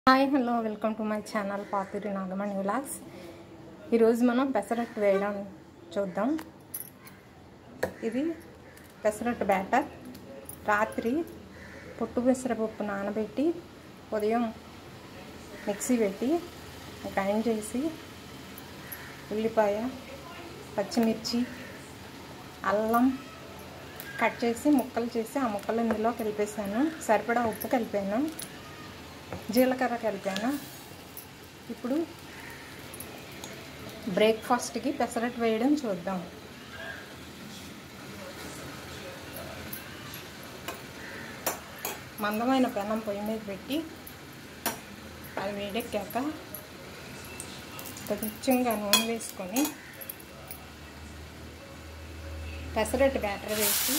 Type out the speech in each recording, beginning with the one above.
hi hello welcome to my channel Pathuri Nagamani vlogs ఈరోజు మనం పెసరట్టు వేయడం చూద్దాం ఇది పెసరట్టు బ్యాటర్ రాత్రి పొట్టు పెసరపప్పు నానబెట్టి ఉదయం మిక్సీ పెట్టి గ్రైండ్ చేసి ఉల్లిపాయ పచ్చిమిర్చి అల్లం కట్ చేసి ముక్కలు చేసి ఆ ముక్కలు ఇందులో కలిపేసాను సరిపడా ఉప్పు కలిపాను జీలకర్ర కలిపాను ఇప్పుడు బ్రేక్ఫాస్ట్కి పెసరట్టు వేయడం చూద్దాం మందమైన పెనం పొయ్యి మీద పెట్టి అది వేడెక్కాక కొంచెంగా నూనె వేసుకొని పెసరట్టు బ్యాటర్ వేసి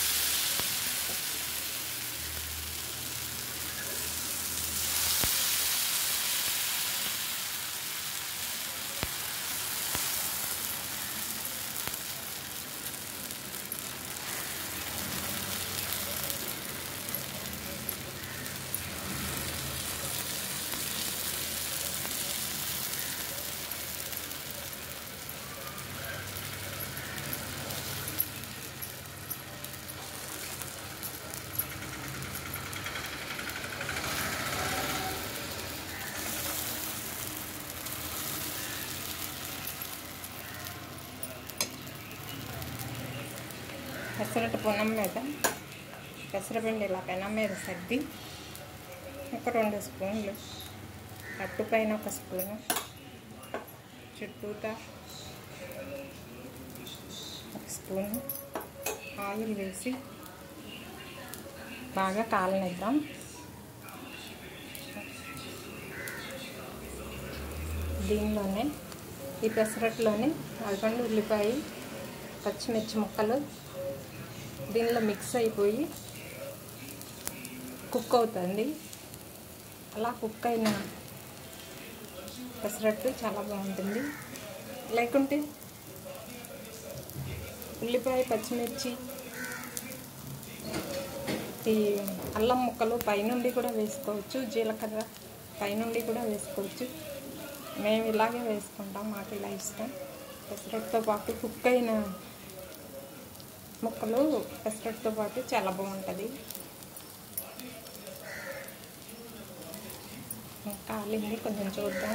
పెసరట్టు పొన్నం మీద పెసరపిండి ఇలా పెనం మీద సర్ది ఒక రెండు స్పూన్లు అట్టు పైన ఒక స్పూను చుట్టూతా ఒక స్పూను ఆయిల్ వేసి బాగా కాలనిద్దాం దీనిలోనే ఈ పెసరట్టులోనే అల్పండి ఉల్లిపాయ పచ్చిమిర్చి ముక్కలు దీనిలో మిక్స్ అయిపోయి కుక్ అవుతుంది అలా కుక్ అయిన పెసరట్టు చాలా బాగుంటుంది లేకుంటే ఉల్లిపాయ పచ్చిమిర్చి ఈ అల్లం ముక్కలు పైనుండి కూడా వేసుకోవచ్చు జీలకర్ర పైనుండి కూడా వేసుకోవచ్చు మేము ఇలాగే వేసుకుంటాం మాకు ఇలా ఇష్టం పెసరట్టుతో పాటు కుక్ అయిన ముక్కలు పెసరట్టుతో పాటు చాలా బాగుంటుంది కాలింది కొంచెం చూద్దాం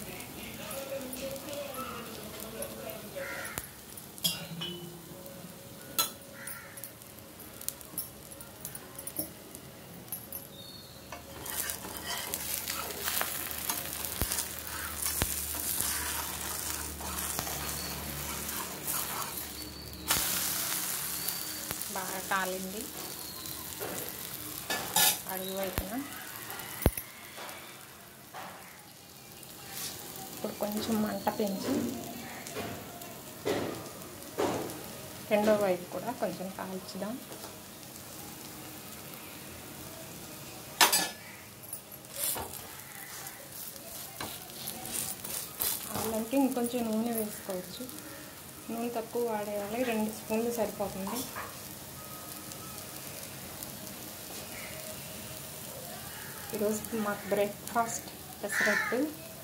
బాగా కాలింది అడుగు వైపున ఇప్పుడు కొంచెం మంట పెంచి రెండో వైపు కూడా కొంచెం కాల్చుదాం అలాంటి ఇంకొంచెం నూనె వేసుకోవచ్చు నూనె తక్కువ వాడేయాలి రెండు స్పూన్లు సరిపోతుంది ఈరోజు మాకు బ్రేక్ఫాస్ట్ పెసరట్టు